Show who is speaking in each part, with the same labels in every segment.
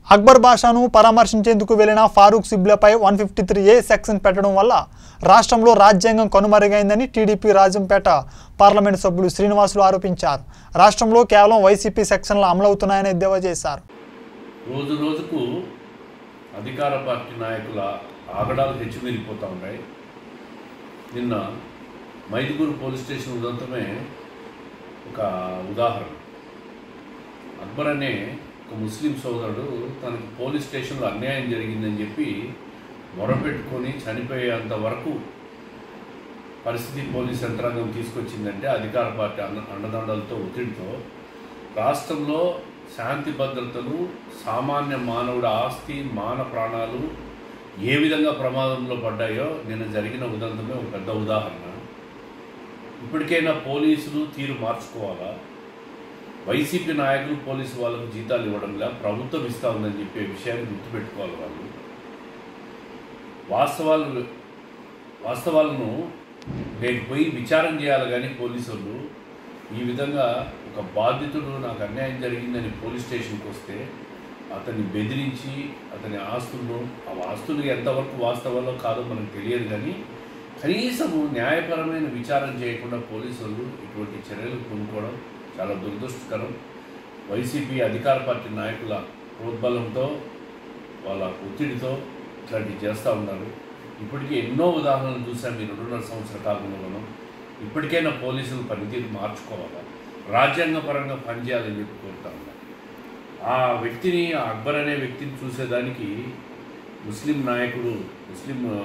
Speaker 1: అక్బర్ బాషాను పరామర్శించేందుకు వెళ్లిన ఫారూక్ సిబ్లపై one fifty three A section పెట్టడం వల్ల రాష్ట్రంలో రాజ్యాంగం కనుమరుగైందని టీడీపీ రాజంపేట పార్లమెంటు సభ్యులు శ్రీనివాసులు ఆరోపించారు రాష్ట్రంలో కేవలం వైసీపీ సెక్షన్లు అమలవుతున్నాయని ఎద్దేవా చేశారు
Speaker 2: రోజు రోజుకు అధికార పార్టీ నాయకుల ఆగడాలు హెచ్చుమీరిపోతూ ఉన్నాయి నిన్న మైదుగూరు పోలీస్ స్టేషన్ ఉదంతమే ఒక ఉదాహరణ అక్బర్ అనే ఒక ముస్లిం సోదరుడు తనకు పోలీస్ స్టేషన్లో అన్యాయం జరిగిందని చెప్పి మొరపెట్టుకొని చనిపోయేంత వరకు పరిస్థితి పోలీస్ యంత్రాంగం తీసుకొచ్చిందంటే అధికార పార్టీ అండ అండదండలతో ఒత్తిడితో రాష్ట్రంలో శాంతి భద్రతలు సామాన్య మానవుడి ఆస్తి మాన ప్రాణాలు ఏ విధంగా ప్రమాదంలో పడ్డాయో నిన్న జరిగిన ఉదంతమే ఒక పెద్ద ఉదాహరణ ఇప్పటికైనా పోలీసులు తీరు మార్చుకోవాలా వైసీపీ నాయకులు పోలీసు వాళ్ళకు జీతాలు ఇవ్వడంలా ప్రభుత్వం ఇస్తా ఉందని చెప్పే విషయాన్ని గుర్తుపెట్టుకోవాలి వాళ్ళు వాస్తవాలు వాస్తవాలను నేను పోయి విచారం చేయాలి కానీ పోలీసు వాళ్ళు ఈ విధంగా ఒక బాధితుడు నాకు అన్యాయం జరిగిందని పోలీస్ స్టేషన్కి వస్తే అతన్ని బెదిరించి అతని ఆస్తులను ఆ ఆస్తులు ఎంతవరకు వాస్తవాలో కాదో మనకు తెలియదు కానీ కనీసము న్యాయపరమైన విచారం చేయకుండా పోలీసు వాళ్ళు ఇటువంటి చర్యలు కొనుక్కోవడం చాలా దురదృష్టకరం వైసీపీ అధికార పార్టీ నాయకుల ప్రోద్బలంతో వాళ్ళ ఒత్తిడితో ఇట్లాంటివి చేస్తూ ఉన్నారు ఇప్పటికీ ఎన్నో ఉదాహరణలు చూసాం ఈ రెండున్నర సంవత్సర కాలంలో మనం ఇప్పటికైనా పోలీసులు పనితీరు మార్చుకోవాలా రాజ్యాంగపరంగా పనిచేయాలని చెప్పి కోరుతా ఉన్నా ఆ వ్యక్తిని ఆ అక్బర్ అనే వ్యక్తిని చూసేదానికి ముస్లిం నాయకుడు ముస్లిం ఆ,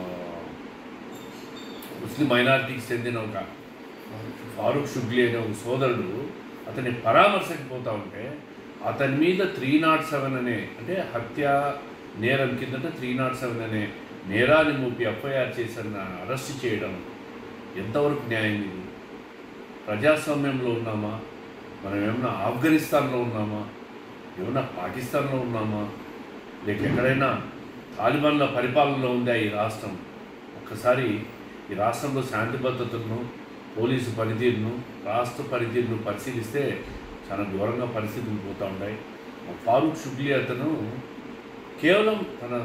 Speaker 2: ముస్లిం మైనారిటీకి చెందిన ఒక ఫారూక్ షుగ్లీ అనే ఒక సోదరుడు అతని పరామర్శకు పోతా ఉంటే అతని మీద త్రీ నాట్ సెవెన్ అనే అంటే హత్య నేరం కిందట త్రీ నాట్ సెవెన్ అనే నేరాన్ని మూపి ఎఫ్ఐఆర్ చేసి అరెస్ట్ చేయడం ఎంతవరకు న్యాయం ఇది ప్రజాస్వామ్యంలో ఉన్నామా మనం ఏమన్నా ఆఫ్ఘనిస్తాన్లో ఉన్నామా ఏమన్నా పాకిస్తాన్లో ఉన్నామా లేక ఎక్కడైనా తాలిబాన్ల పరిపాలనలో ఉందా ఈ రాష్ట్రం ఒక్కసారి ఈ రాష్ట్రంలో శాంతి భద్రతలను పోలీసు పనితీరును రాష్ట్ర పనితీరును పరిశీలిస్తే చాలా ఘోరంగా పరిస్థితులు పోతూ ఉన్నాయి ఆ ఫారూక్ షుగ్లీ అతను కేవలం తన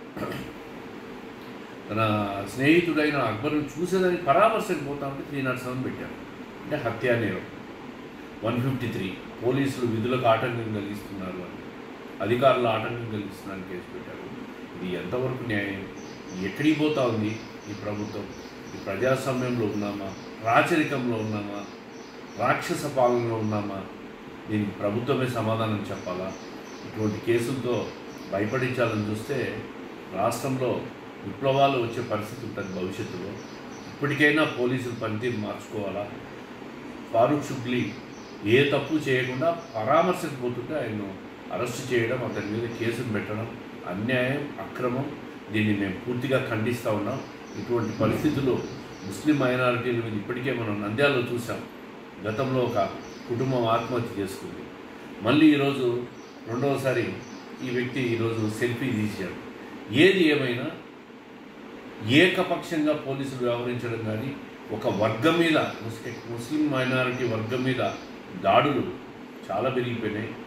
Speaker 2: తన స్నేహితుడైన అక్బర్ను చూసేదానికి పరామర్శకు పోతా ఉంటే త్రీ నాట్ సెవెన్ పెట్టారు అంటే హత్యా నేరం వన్ ఫిఫ్టీ త్రీ పోలీసులు విధులకు ఆటంకం కలిగిస్తున్నారు అని అధికారులు ఆటంకం కలిగిస్తున్నారని కేసు పెట్టారు ఇది ఎంతవరకు న్యాయం ఎక్కడికి పోతా ఉంది ఈ ప్రభుత్వం ఈ ప్రజాస్వామ్యంలో ఉన్నామా రాచరికంలో ఉన్నామా రాక్షస పాలనలో ఉన్నామా దీనికి ప్రభుత్వమే సమాధానం చెప్పాలా ఇటువంటి కేసులతో భయపడించాలని చూస్తే రాష్ట్రంలో విప్లవాలు వచ్చే పరిస్థితి ఉంటుంది భవిష్యత్తులో ఇప్పటికైనా పోలీసులు పనితీరు మార్చుకోవాలా ఫారూక్ షుగ్లీ ఏ తప్పు చేయకుండా పరామర్శకు పోతుంటే ఆయన్ను అరెస్ట్ చేయడం అతని మీద కేసులు పెట్టడం అన్యాయం అక్రమం దీన్ని మేము పూర్తిగా ఖండిస్తూ ఉన్నాం ఇటువంటి పరిస్థితులు ముస్లిం మైనారిటీల మీద ఇప్పటికే మనం నంద్యాలలో చూసాం గతంలో ఒక కుటుంబం ఆత్మహత్య చేసుకుంది మళ్ళీ ఈరోజు రెండవసారి ఈ వ్యక్తి ఈరోజు సెల్ఫీ తీశాడు ఏది ఏమైనా ఏకపక్షంగా పోలీసులు వ్యవహరించడం కానీ ఒక వర్గం మీద ముస్లిం ముస్లిం మైనారిటీ వర్గం మీద దాడులు చాలా పెరిగిపోయినాయి